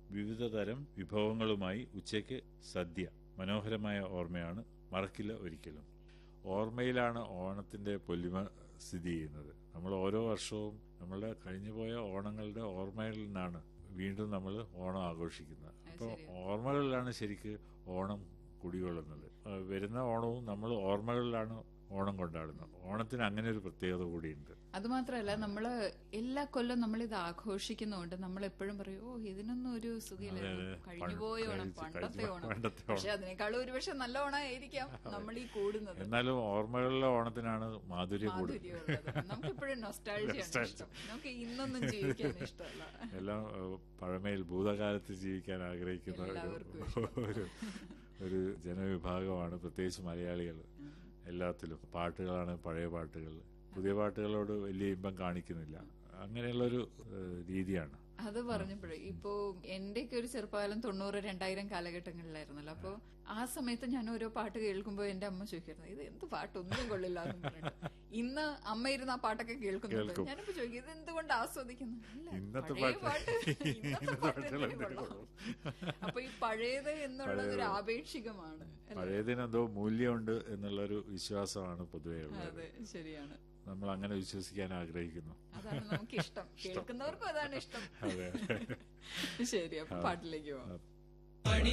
വിവിധ തരം വിഭവങ്ങളുമായി ഉച്ചയ്ക്ക് സദ്യ മനോഹരമായ ഓർമ്മയാണ് മറക്കില്ല ഒരിക്കലും ഓർമ്മയിലാണ് ഓണത്തിന്റെ പൊലിമ സ്ഥിതി ചെയ്യുന്നത് നമ്മൾ ഓരോ വർഷവും നമ്മളുടെ കഴിഞ്ഞുപോയ ഓണങ്ങളുടെ ഓർമ്മകളിൽ നിന്നാണ് വീണ്ടും നമ്മൾ ഓണം ആഘോഷിക്കുന്നത് അപ്പോൾ ഓർമ്മകളിലാണ് ശരിക്ക് ഓണം കുടികൊള്ളുന്നത് ആ, വരുന്ന ഓണവും നമ്മൾ ഓർമ്മകളിലാണ് ഓണം കൊണ്ടാടുന്നത് ഓണത്തിന് അങ്ങനെ ഒരു പ്രത്യേകത കൂടിയുണ്ട് അത് മാത്രമല്ല നമ്മള് എല്ലാ കൊല്ലം നമ്മൾ ഇത് ആഘോഷിക്കുന്നതുകൊണ്ട് നമ്മൾ എപ്പോഴും പറയും ഓ ഇതിനൊന്നും ഒരു സുഖമില്ലായിരുന്നു അതെ. കഴിഞ്ഞുപോയ ഓണം കഴിച്ച് പണ്ടത്തെ കഴിഞ്ഞ- ഓണം പണ്ടത്തെ ഓണം. പക്ഷെ അതിനേക്കാളും ഒരുപക്ഷെ നല്ല ഓണമായിരിക്കാം നമ്മൾ ഈ കൂടുന്നത് എന്നാലും ഓർമ്മകളിലെ ഓണത്തിനാണ് മാധുര്യം കൂടുതൽ മാധുര്യമുള്ളത് നമുക്ക് എപ്പോഴും നൊസ്റ്റാൾജിയാണ് ഇഷ്ടം നമുക്ക് ഇന്നൊന്നും ജീവിക്കാൻ ഇഷ്ടമല്ല എല്ലാം ഏഹ്, പഴമയിൽ ഭൂതകാലത്ത് ജീവിക്കാൻ ആഗ്രഹിക്കുന്ന ഒരു- എല്ലാവർക്കും ഒരു ഒരു ജനവിഭാഗമാണ് പ്രത്യേകിച്ച് മലയാളികൾ എല്ലാത്തിലും പാട്ടുകളാണ് പഴയ പാട്ടുകൾ പുതിയ പാട്ടുകളോട് വലിയ ഇമ്പം കാണിക്കുന്നില്ല അങ്ങനെയുള്ളൊരു ഏഹ്, രീതിയാണ് അത് പറഞ്ഞപ്പോഴേ ഇപ്പോ എന്റെയൊക്കെ ഒരു ചെറുപ്പകാലം തൊണ്ണൂറ് രണ്ടായിരം കാലഘട്ടങ്ങളിലായിരുന്നല്ലോ അപ്പോ ആ സമയത്ത് ഞാൻ ഓരോ പാട്ട് കേൾക്കുമ്പോൾ എന്റെ അമ്മ ചോദിക്കായിരുന്നു ഇത് എന്ത് പാട്ടൊന്നും കൊള്ളില്ല എന്ന് പറഞ്ഞിട്ട് ഇന്ന് അമ്മ ഇരുന്ന് ആ പാട്ടൊക്കെ കേൾക്കുന്നുണ്ട് കേൾക്കും. ഞാനിപ്പോ ചോദിക്കും ഇത് എന്തുകൊണ്ട് ആസ്വദിക്കുന്നു അല്ല, ഇന്നത്തെ പഴയ പാട്ട് ഇന്നത്തെ ഇന്നത്തെ പാട്ട് പാട്ടുകൾ എന്തിനു എന്തിനു കൊള്ളാം? അപ്പൊ ഈ പഴയത് എന്നുള്ളത് ഒരു ആപേക്ഷികമാണ് പഴയതിനെന്തോ മൂല്യമുണ്ട് എന്നുള്ളൊരു വിശ്വാസമാണ് പൊതുവെ ഉള്ളത് അതെ ശരിയാണ് നമ്മൾ അങ്ങനെ വിശ്വസിക്കാൻ ആഗ്രഹിക്കുന്നു അതാണ് നമുക്ക് ഇഷ്ടം കേൾക്കുന്നവർക്കും അതാണ് ഇഷ്ടം അതെ ശരി അപ്പൊ പാട്ടിലേക്ക് പോവാം